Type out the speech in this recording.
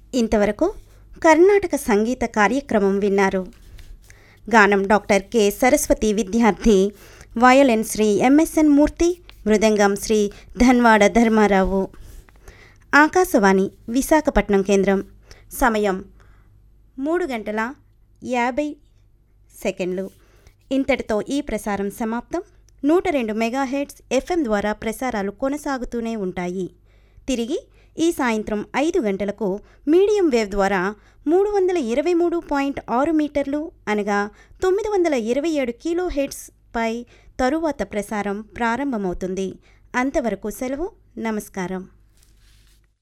ఇంతవరకు కర్ణాటక సంగీత కార్యక్రమం విన్నారు గానం డాక్టర్ కె సరస్వతి విద్యార్థి వయోలిన్ శ్రీ ఎంఎస్ఎన్ మూర్తి మృదంగం శ్రీ ధన్వాడ ధర్మారావు ఆకాశవాణి విశాఖపట్నం కేంద్రం సమయం మూడు గంటల యాభై సెకండ్లు ఇంతటితో ఈ ప్రసారం సమాప్తం నూట రెండు మెగాహెడ్స్ ఎఫ్ఎం ద్వారా ప్రసారాలు కొనసాగుతూనే ఉంటాయి తిరిగి ఈ సాయంత్రం ఐదు గంటలకు మీడియం వేవ్ ద్వారా మూడు వందల ఇరవై మూడు పాయింట్ ఆరు మీటర్లు అనగా తొమ్మిది వందల ఇరవై ఏడు కిలో హెడ్స్ పై తరువాత ప్రసారం ప్రారంభమవుతుంది అంతవరకు సెలవు నమస్కారం